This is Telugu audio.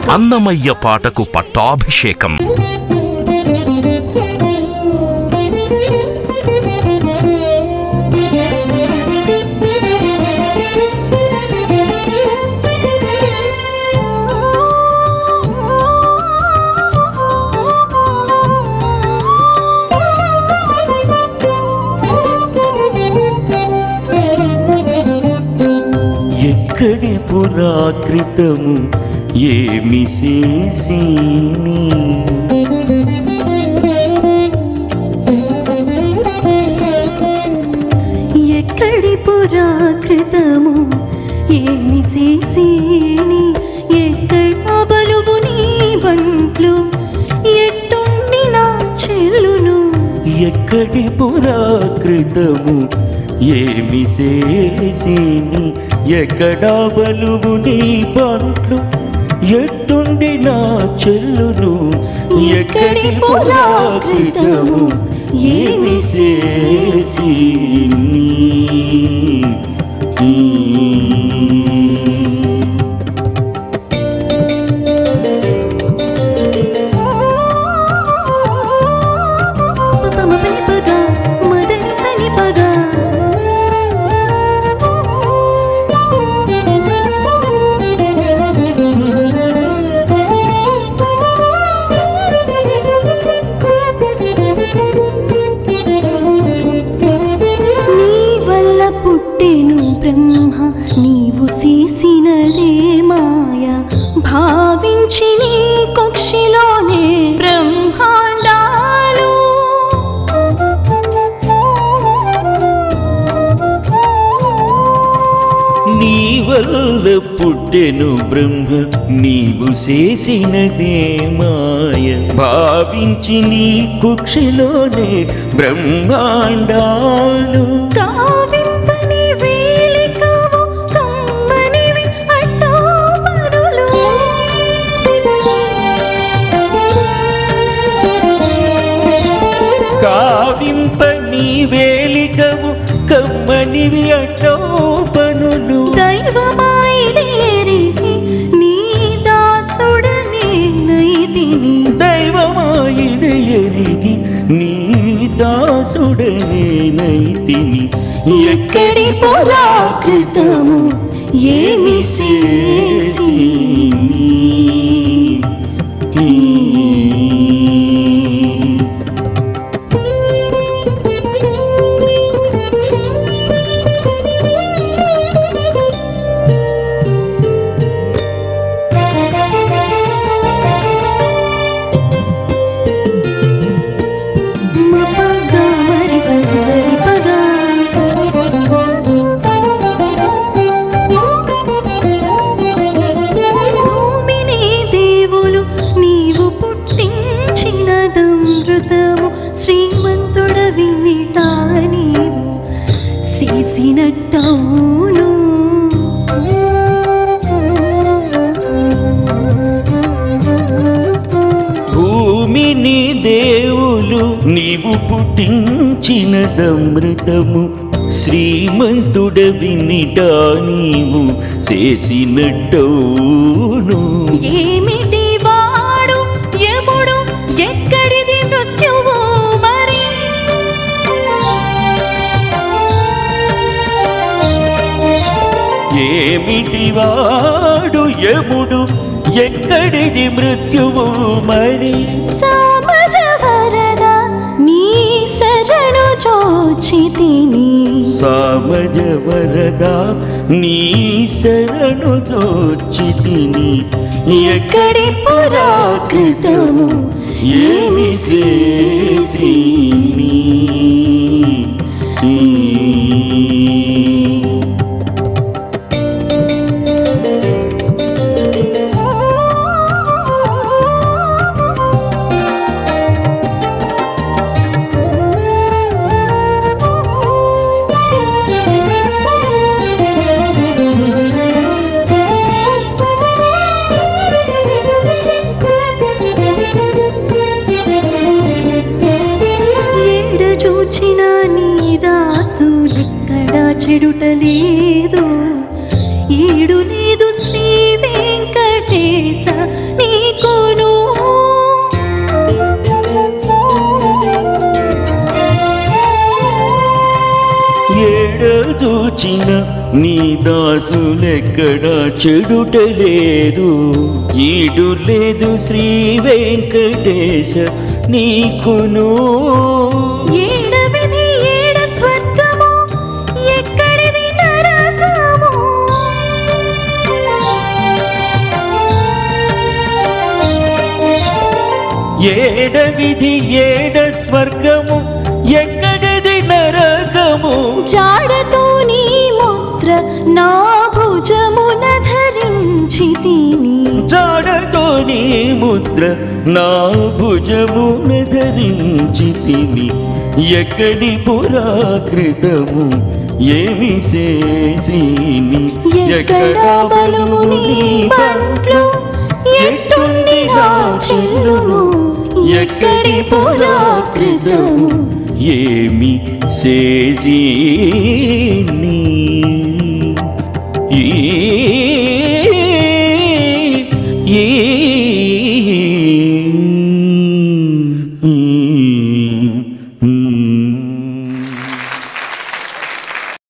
అన్నమయ్య పాటకు పట్టాభిషేకం ఎక్కడి పురాకృతము ఏమి చేసిని ఎక్కడి పురాకృతము ఏమి చేసేని ఎక్కడ బలువు నీ బంట్లు ఎట్టుండి నా చెల్లును ఎక్కడి పురాకృతము ఏమి చేసిని ఎక్కడా బలువు నీ బంట్లు ఎట్టుండి నా చెల్లును ఎక్కడి పురాకృతము ఏమి చేసిని పమపని పగ మదని సని పగ నీ వల్ల పుట్టెను బ్రహ్మ నీవు చేసినదే మాయ భావించి నీ కుక్షిలోనే బ్రహ్మాండాలు నీ వల్ల పుట్టెను బ్రహ్మ నీవు చేసినదే మాయ భావించి నీ కుక్షిలోనే బ్రహ్మాండాలు కావింపని వేలికవు కమ్మనివి అట్టో పరులు కావింప నీ వేలికవు కమ్మనివి అటో పనులు దైవమాయిదేరిసి నీ దాసుడనే నైతిని దైవమాయిది ఎరిగి నీ దాసుడనే నైతిని ఎక్కడి పురాకృతము ఏమి చేసి మపగ మరి సరి పగ భూమిని దేవులు నీవు పుట్టించినదమృతము శ్రీమంతుడ వినిట నీవు చేసినట్టవును భూమిని దేవులు నీవు పుట్టించినదమృతము శ్రీమంతుడ వినిటా నీవు చేసినట్టవును ఏమిటి వాడు ఎముడు ఎక్కడిది మృత్యువు మరి ఏమిటి వాడు యముడు ఎక్కడిది మృత్యువు మరి సామజ వరద నీ శరణు జోచితిని సామజ వరద నీ శరణు దోచితిని ఎక్కడి పురాకృతము ఏమి చేసిని నీ దాసులెక్కడ చెడుట లేదు ఈడు లేదు శ్రీ వెంకటేశ నీకును ఏడవిధి ఏడ స్వర్గము ఎక్కడిది నరకము ఏడ విధి ఏడ స్వర్గము ఎక్కడిది నరకము జాడతో నీ ముద్ర నా భుజమున ధరించి తిని జాడతో నీ ముద్ర నా భుజమున ధరించి తిని ఎక్కడి పురాకృతము ఏమి చేసిని ఎక్కడ బలము నీ బంట్లు ఎట్టుండి నా చెల్లును ఎక్కడి పురాకృతము ఏమి చేసిని ఈ